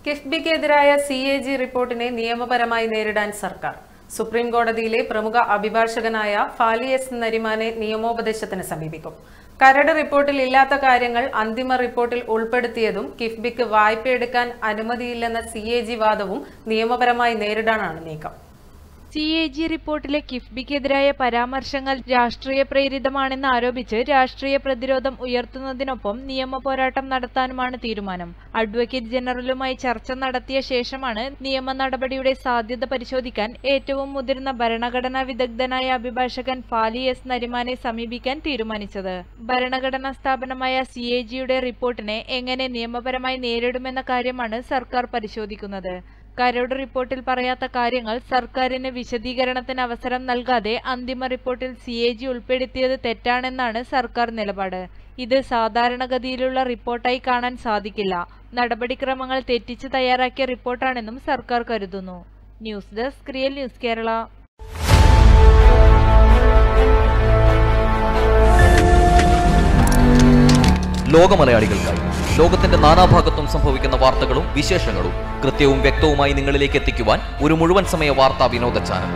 കിഫ്ബിക്കെതിരായ C A G റിപ്പോർട്ടിനെ നിയമപരമായി നേരിടാൻ സർക്കാർ സുപ്രീം കോടതിയിലെ പ്രമുഖ അഭിഭാഷകനായ ഫാലി എസ് നരിമാനെ നിയമോപദേശത്തിന് സമീപിക്കും കരട് റിപ്പോർട്ടിൽ ഇല്ലാത്ത കാര്യങ്ങൾ അന്തിമ റിപ്പോർട്ടിൽ ഉൾപ്പെടുത്തിയതും കിഫ്ബിക്ക് വായ്പയെടുക്കാൻ അനുമതിയില്ലെന്ന സി എ ജി വാദവും നിയമപരമായി നേരിടാനാണ് നീക്കം സി എ ജി റിപ്പോർട്ടിലെ കിഫ്ബിക്കെതിരായ പരാമർശങ്ങൾ രാഷ്ട്രീയ പ്രേരിതമാണെന്ന് ആരോപിച്ച് രാഷ്ട്രീയ പ്രതിരോധം ഉയർത്തുന്നതിനൊപ്പം നിയമ പോരാട്ടം നടത്താനുമാണ് തീരുമാനം അഡ്വക്കേറ്റ് ജനറലുമായി ചർച്ച നടത്തിയ ശേഷമാണ് നിയമ നടപടിയുടെ സാധ്യത പരിശോധിക്കാൻ ഏറ്റവും മുതിർന്ന ഭരണഘടനാ വിദഗ്ധനായ അഭിഭാഷകൻ ഫാലി എസ് നരിമാനെ സമീപിക്കാൻ തീരുമാനിച്ചത് ഭരണഘടനാ സ്ഥാപനമായ സി എ ജിയുടെ റിപ്പോർട്ടിനെ എങ്ങനെ നിയമപരമായി നേരിടുമെന്ന കാര്യമാണ് സർക്കാർ പരിശോധിക്കുന്നത് കരട് റിപ്പോർട്ടിൽ പറയാത്ത കാര്യങ്ങൾ സർക്കാരിന് വിശദീകരണത്തിന് അവസരം നൽകാതെ അന്തിമ റിപ്പോർട്ടിൽ സി എ ജി ഉൾപ്പെടുത്തിയത് തെറ്റാണെന്നാണ് സർക്കാർ നിലപാട് ഇത് സാധാരണഗതിയിലുള്ള റിപ്പോർട്ടായി കാണാൻ സാധിക്കില്ല നടപടിക്രമങ്ങൾ തെറ്റിച്ച് തയ്യാറാക്കിയ റിപ്പോർട്ടാണെന്നും സർക്കാർ കരുതുന്നു news desk real news Kerala ലോകമലയാളികൾക്കായി ലോകത്തിന്റെ നാനാഭാഗത്തും സംഭവിക്കുന്ന വാർത്തകളും വിശേഷങ്ങളും കൃത്യവും വ്യക്തവുമായി നിങ്ങളിലേക്ക് എത്തിക്കുവാൻ ഒരു മുഴുവൻ സമയ വാർത്താ വിനോദ ചാനൽ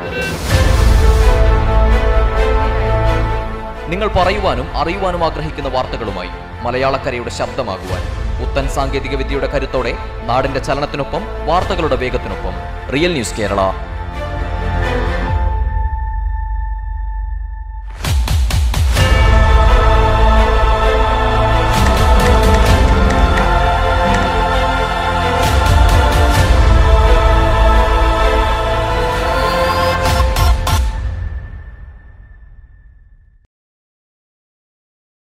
നിങ്ങൾ പറയുവാനും അറിയുവാനും ആഗ്രഹിക്കുന്ന വാർത്തകളുമായി മലയാളക്കരയുടെ ശബ്ദമാകുവാൻ പുത്തൻ സാങ്കേതിക വിദ്യയുടെ കരുത്തോടെ നാടിന്റെ ചലനത്തിനൊപ്പം വാർത്തകളുടെ വേഗത്തിനൊപ്പം റിയൽ ന്യൂസ് കേരള